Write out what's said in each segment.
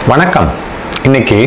வணக்கம் இன்னைக்கு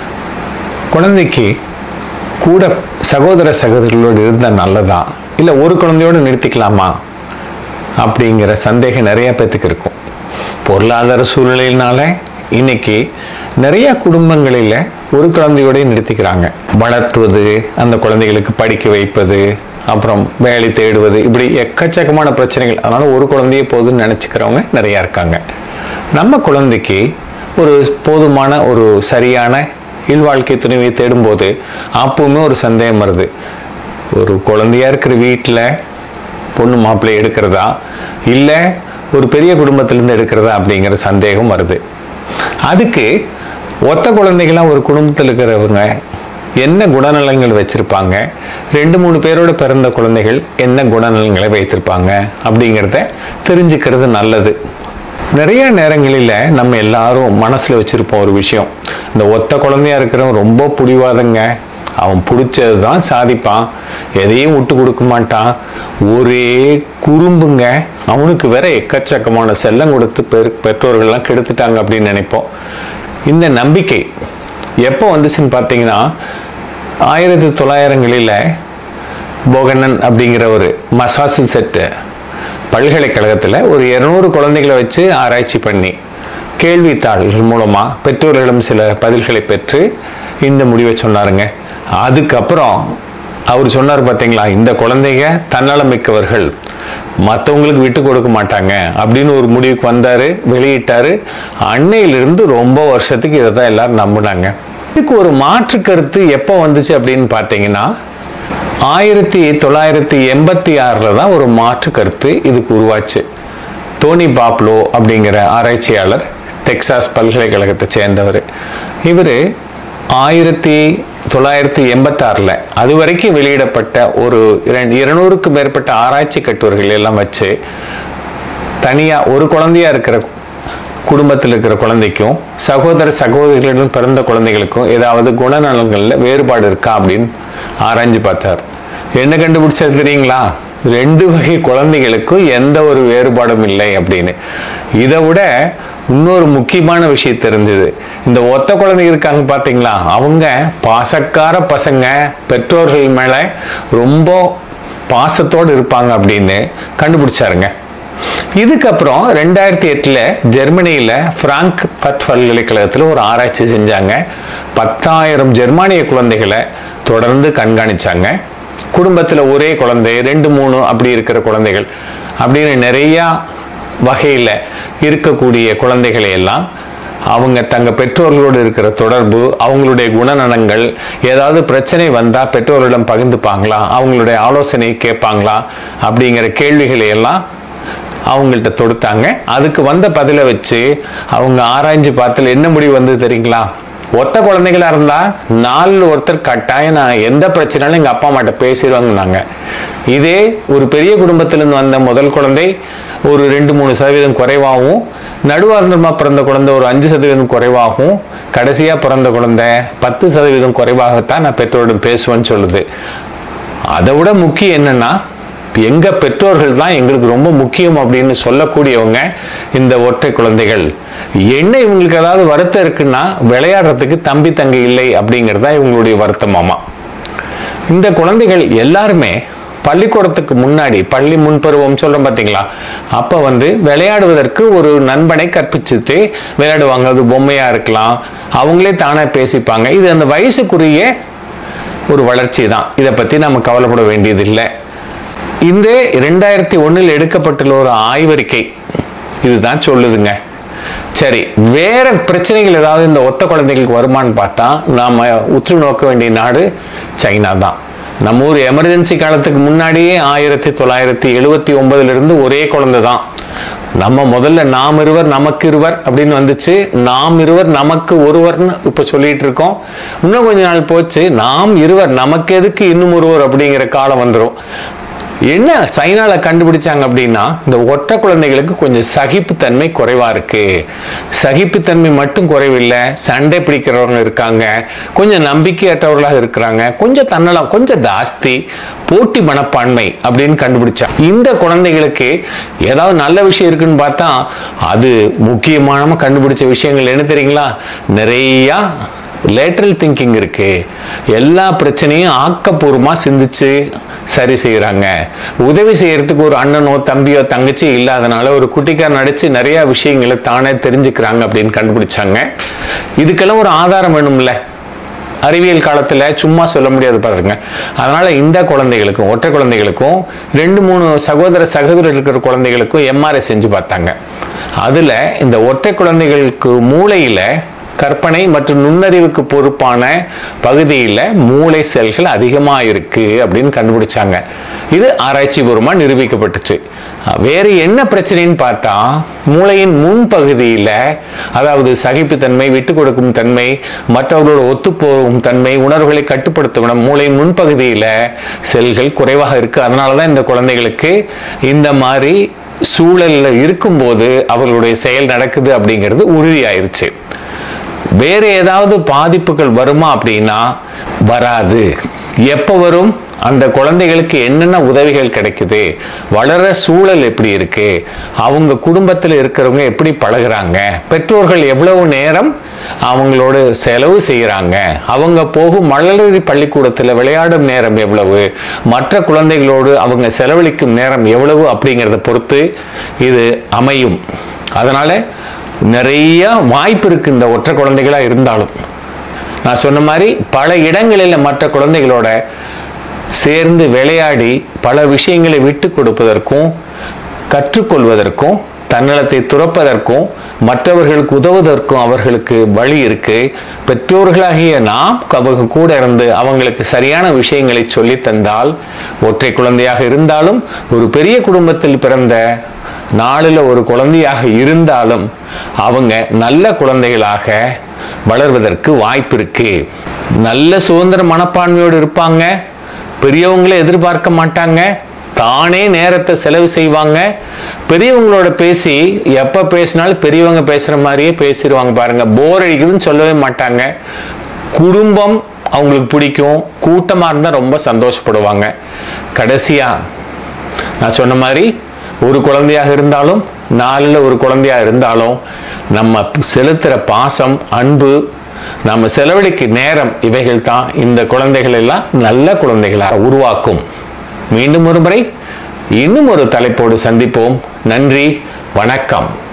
குழந்தைக்கு கூட சகோதர சகோதரிகளோடு இருந்தால் நல்லதா இல்லை ஒரு குழந்தையோடு நிறுத்திக்கலாமா அப்படிங்கிற சந்தேகம் நிறைய பேத்துக்கு இருக்கும் பொருளாதார சூழ்நிலையினால இன்னைக்கு நிறைய குடும்பங்களில் ஒரு குழந்தையோடய நிறுத்திக்கிறாங்க வளர்த்துவது அந்த குழந்தைகளுக்கு படிக்க வைப்பது அப்புறம் வேலை தேடுவது இப்படி எக்கச்சக்கமான பிரச்சனைகள் அதனால ஒரு குழந்தையே போதும்னு நினச்சிக்கிறவங்க நிறையா இருக்காங்க நம்ம குழந்தைக்கு ஒரு போதுமான ஒரு சரியான இல்வாழ்க்கை துணைவை தேடும்போது அப்பவுமே ஒரு சந்தேகம் வருது ஒரு குழந்தையா இருக்கிற வீட்டில் பொண்ணு மாப்பிள்ளை எடுக்கிறதா இல்லை ஒரு பெரிய குடும்பத்திலேருந்து எடுக்கிறதா அப்படிங்கிற சந்தேகம் வருது அதுக்கு ஒத்த குழந்தைகளாம் ஒரு குடும்பத்தில் இருக்கிறவங்க என்ன குணநலங்கள் வச்சிருப்பாங்க ரெண்டு மூணு பேரோட பிறந்த குழந்தைகள் என்ன குணநலங்களை வைத்திருப்பாங்க அப்படிங்கிறத தெரிஞ்சுக்கிறது நல்லது நிறைய நேரங்களில் நம்ம எல்லாரும் மனசில் வச்சுருப்போம் ஒரு விஷயம் இந்த ஒத்த குழந்தையா இருக்கிறவன் ரொம்ப பிடிவாதங்க அவன் பிடிச்சது தான் சாதிப்பான் எதையும் விட்டு கொடுக்க மாட்டான் ஒரே குறும்புங்க அவனுக்கு வேற எக்கச்சக்கமான செல்லம் கொடுத்து பெரு பெற்றோர்கள்லாம் கெடுத்துட்டாங்க அப்படின்னு நினைப்போம் இந்த நம்பிக்கை எப்போ வந்துச்சுன்னு பார்த்தீங்கன்னா ஆயிரத்தி தொள்ளாயிரங்களில் போகனன் அப்படிங்கிற ஒரு மசாசு செட்டு பல்கலைக்கழகத்தில் ஒரு இருநூறு குழந்தைகளை வச்சு ஆராய்ச்சி பண்ணி கேள்வித்தாள்கள் மூலமாக பெற்றோர்களிடம் சில பதில்களை பெற்று இந்த முடிவை சொன்னாருங்க அதுக்கப்புறம் அவர் சொன்னார் பார்த்தீங்களா இந்த குழந்தைங்க தன்னலம் மிக்கவர்கள் மற்றவங்களுக்கு விட்டு கொடுக்க மாட்டாங்க அப்படின்னு ஒரு முடிவுக்கு வந்தார் வெளியிட்டார் அன்னையிலிருந்து ரொம்ப வருஷத்துக்கு இதை தான் எல்லாரும் நம்பினாங்க இதுக்கு ஒரு மாற்று கருத்து எப்போ வந்துச்சு அப்படின்னு பார்த்தீங்கன்னா ஆயிரத்தி தொள்ளாயிரத்தி எண்பத்தி ஆறில் தான் ஒரு மாற்று கருத்து இதுக்கு உருவாச்சு டோனி பாப்லோ அப்படிங்கிற ஆராய்ச்சியாளர் டெக்சாஸ் பல்கலைக்கழகத்தை சேர்ந்தவர் இவர் ஆயிரத்தி தொள்ளாயிரத்தி எண்பத்தாறில் அது வரைக்கும் வெளியிடப்பட்ட ஒரு இரண்டு இருநூறுக்கும் மேற்பட்ட ஆராய்ச்சி கட்டுரைகள் எல்லாம் வச்சு தனியாக ஒரு குழந்தையா இருக்கிற குடும்பத்தில் இருக்கிற குழந்தைக்கும் சகோதர சகோதரிகளிடம் பிறந்த குழந்தைகளுக்கும் ஏதாவது குணநலங்களில் வேறுபாடு இருக்கா அப்படின்னு ஆராய்ஞ்சு பார்த்தார் என்ன கண்டுபிடிச்சது தெரியுங்களா ரெண்டு வகை குழந்தைகளுக்கும் எந்த ஒரு வேறுபாடும் இல்லை அப்படின்னு இதை விட இன்னொரு முக்கியமான விஷயம் தெரிஞ்சது இந்த ஒத்த குழந்தைங்க இருக்காங்க பார்த்தீங்களா அவங்க பாசக்கார பசங்க பெற்றோர்கள் மேலே ரொம்ப பாசத்தோடு இருப்பாங்க அப்படின்னு கண்டுபிடிச்சாருங்க இதுக்கப்புறம் ரெண்டாயிரத்தி எட்டில் ஜெர்மனியில் பிராங்க் பட் பல்கலைக்கழகத்தில் ஒரு ஆராய்ச்சி செஞ்சாங்க பத்தாயிரம் ஜெர்மானிய குழந்தைகளை தொடர்ந்து கண்காணிச்சாங்க குடும்பத்தில் ஒரே குழந்தை ரெண்டு மூணு அப்படி இருக்கிற குழந்தைகள் அப்படின்னு நிறையா வகையில் இருக்கக்கூடிய குழந்தைகளை எல்லாம் அவங்க தங்க பெற்றோர்களோடு இருக்கிற தொடர்பு அவங்களுடைய குணநலங்கள் ஏதாவது பிரச்சனை வந்தால் பெற்றோர்களிடம் பகிர்ந்துப்பாங்களா அவங்களுடைய ஆலோசனை கேட்பாங்களா அப்படிங்கிற கேள்விகளை எல்லாம் அவங்கள்ட்ட தொடுத்தாங்க அதுக்கு வந்த பதிலை வச்சு அவங்க ஆராய்ஞ்சு பார்த்துல என்ன முடிவு வந்து தெரியுங்களா ஒத்த குழந்தைகளா இருந்தா நாலு ஒருத்தர் கட்டாயம் நான் எந்த பிரச்சனைனாலும் எங்க அப்பா அம்மாட்ட பேசிடுவாங்கன்னாங்க இதே ஒரு பெரிய குடும்பத்திலிருந்து வந்த முதல் குழந்தை ஒரு ரெண்டு மூணு சதவீதம் குறைவாகவும் நடுவார்ந்தமா பிறந்த குழந்தை ஒரு அஞ்சு சதவீதம் குறைவாகவும் கடைசியா பிறந்த குழந்தை பத்து சதவீதம் குறைவாகத்தான் நான் பெற்றோரிடம் பேசுவேன்னு சொல்லுது அதை விட முக்கியம் என்னன்னா எங்க பெற்றோர்கள் தான் எங்களுக்கு ரொம்ப முக்கியம் அப்படின்னு சொல்லக்கூடியவங்க இந்த ஒற்றை குழந்தைகள் என்ன இவங்களுக்கு ஏதாவது வருத்தம் இருக்குன்னா விளையாடுறதுக்கு தம்பி தங்கை இல்லை அப்படிங்கிறதா இவங்களுடைய வருத்தமாமா இந்த குழந்தைகள் எல்லாருமே பள்ளிக்கூடத்துக்கு முன்னாடி பள்ளி முன்பருவம் சொல்றோம் பார்த்தீங்களா அப்போ வந்து விளையாடுவதற்கு ஒரு நண்பனை கற்பிச்சுட்டு விளையாடுவாங்க அது பொம்மையா இருக்கலாம் அவங்களே தானே பேசிப்பாங்க இது அந்த வயசுக்குரிய ஒரு வளர்ச்சி தான் இதை பற்றி நம்ம கவலைப்பட வேண்டியதில்லை இந்த ரெண்டாயிரத்தி ஒன்றில் எடுக்கப்பட்டுள்ள ஒரு ஆய்வறிக்கை இதுதான் சொல்லுதுங்க சரி வேற பிரச்சனைகள் ஏதாவது இந்த ஒத்த குழந்தைகளுக்கு வருமானு பார்த்தா நாம உற்று நோக்க வேண்டிய நாடு சைனா தான் நம்ம ஊர் எமர்ஜென்சி காலத்துக்கு முன்னாடியே ஆயிரத்தி தொள்ளாயிரத்தி எழுபத்தி ஒன்பதுல இருந்து ஒரே குழந்தை தான் நம்ம முதல்ல நாம் இருவர் நமக்கு இருவர் அப்படின்னு வந்துச்சு நாம் இருவர் நமக்கு ஒருவர்னு இப்ப சொல்லிட்டு இருக்கோம் இன்னும் கொஞ்ச நாள் போச்சு நாம் இருவர் நமக்கு எதுக்கு இன்னும் ஒருவர் அப்படிங்கிற காலம் வந்துடும் என்ன சைனால கண்டுபிடிச்சாங்க அப்படின்னா இந்த ஒற்றை குழந்தைகளுக்கு கொஞ்சம் சகிப்புத்தன்மை குறைவா இருக்கு சகிப்புத்தன்மை மட்டும் குறைவில்லை சண்டை பிடிக்கிறவங்க இருக்காங்க கொஞ்சம் நம்பிக்கையற்றவர்களாக இருக்கிறாங்க கொஞ்சம் தன்னலம் கொஞ்சம் ஜாஸ்தி போட்டி மனப்பான்மை அப்படின்னு கண்டுபிடிச்சா இந்த குழந்தைகளுக்கு ஏதாவது நல்ல விஷயம் இருக்குன்னு பார்த்தா அது முக்கியமான கண்டுபிடிச்ச விஷயங்கள் என்ன தெரியுங்களா நிறைய லேட்ரல் திங்கிங் இருக்கு எல்லா பிரச்சனையும் ஆக்கப்பூர்வமா சிந்திச்சு சரி செய்யறாங்க உதவி செய்யறதுக்கு ஒரு அண்ணனோ தம்பியோ தங்கச்சி இல்லாதனால ஒரு குட்டிக்கார் நடிச்சு நிறைய விஷயங்களை தானே தெரிஞ்சுக்கிறாங்க அப்படின்னு கண்டுபிடிச்சாங்க இதுக்கெல்லாம் ஒரு ஆதாரம் வேணும்ல அறிவியல் காலத்துல சும்மா சொல்ல முடியாது பாருங்க அதனால இந்த குழந்தைகளுக்கும் ஒற்றை குழந்தைகளுக்கும் ரெண்டு மூணு சகோதர சகோதரர் இருக்கிற குழந்தைகளுக்கும் எம்ஆர்ஐ செஞ்சு பார்த்தாங்க அதுல இந்த ஒற்றை குழந்தைகளுக்கு மூளையில கற்பனை மற்றும் நுண்ணறிவுக்கு பொறுப்பான பகுதியில் மூளை செல்கள் அதிகமாக இருக்கு அப்படின்னு கண்டுபிடிச்சாங்க இது ஆராய்ச்சி பூர்வமாக நிரூபிக்கப்பட்டுச்சு வேறு என்ன பிரச்சனைன்னு பார்த்தா மூளையின் முன்பகுதியில் அதாவது சகிப்புத்தன்மை விட்டு கொடுக்கும் தன்மை மற்றவர்களோட ஒத்துப்போகும் தன்மை உணர்வுகளை கட்டுப்படுத்தும் மூளையின் முன்பகுதியில் செல்கள் குறைவாக இருக்கு அதனால தான் இந்த குழந்தைகளுக்கு இந்த மாதிரி சூழல்ல இருக்கும்போது அவர்களுடைய செயல் நடக்குது அப்படிங்கிறது உறுதியாயிருச்சு வேற ஏதாவது பாதிப்புகள் வருமா அப்படின்னா வராது எப்போ வரும் அந்த குழந்தைகளுக்கு என்னென்ன உதவிகள் கிடைக்குது வளர சூழல் எப்படி இருக்கு அவங்க குடும்பத்தில் இருக்கிறவங்க எப்படி பழகுறாங்க பெற்றோர்கள் எவ்வளவு நேரம் அவங்களோட செலவு செய்கிறாங்க அவங்க போகும் மழலை பள்ளிக்கூடத்தில் விளையாடும் நேரம் எவ்வளவு மற்ற குழந்தைகளோடு அவங்க செலவழிக்கும் நேரம் எவ்வளவு அப்படிங்கிறத பொறுத்து இது அமையும் அதனால நிறைய வாய்ப்பு இருக்கு இந்த ஒற்றை குழந்தைகளா இருந்தாலும் நான் சொன்ன மாதிரி பல இடங்களில் மற்ற குழந்தைகளோட சேர்ந்து விளையாடி பல விஷயங்களை விட்டு கொடுப்பதற்கும் கற்றுக்கொள்வதற்கும் தன்னலத்தை துறப்பதற்கும் மற்றவர்களுக்கு உதவுவதற்கும் அவர்களுக்கு வழி இருக்கு பெற்றோர்களாகிய நாம் அவங்க கூட இருந்து அவங்களுக்கு சரியான விஷயங்களை சொல்லி தந்தால் ஒற்றை குழந்தையாக இருந்தாலும் ஒரு பெரிய குடும்பத்தில் பிறந்த நாளில் ஒரு குழந்தையாக இருந்தாலும் அவங்க நல்ல குழந்தைகளாக வளர்வதற்கு வாய்ப்பு இருக்கு நல்ல சுதந்திர மனப்பான்மையோடு இருப்பாங்க பெரியவங்களை எதிர்பார்க்க மாட்டாங்க தானே நேரத்தை செலவு செய்வாங்க பெரியவங்களோட பேசி எப்போ பேசினாலும் பெரியவங்க பேசுகிற மாதிரியே பேசிடுவாங்க பாருங்க போர் அடிக்குதுன்னு சொல்லவே மாட்டாங்க குடும்பம் அவங்களுக்கு பிடிக்கும் கூட்டமாக இருந்தால் ரொம்ப சந்தோஷப்படுவாங்க கடைசியாக நான் சொன்ன மாதிரி ஒரு குழந்தையாக இருந்தாலும் நாளில் ஒரு குழந்தையாக இருந்தாலும் நம்ம செலுத்துகிற பாசம் அன்பு நம்ம செலவழிக்க நேரம் இவைகள் தான் இந்த குழந்தைகள் எல்லாம் நல்ல குழந்தைகளாக உருவாக்கும் மீண்டும் ஒரு முறை இன்னும் ஒரு தலைப்போடு சந்திப்போம் நன்றி வணக்கம்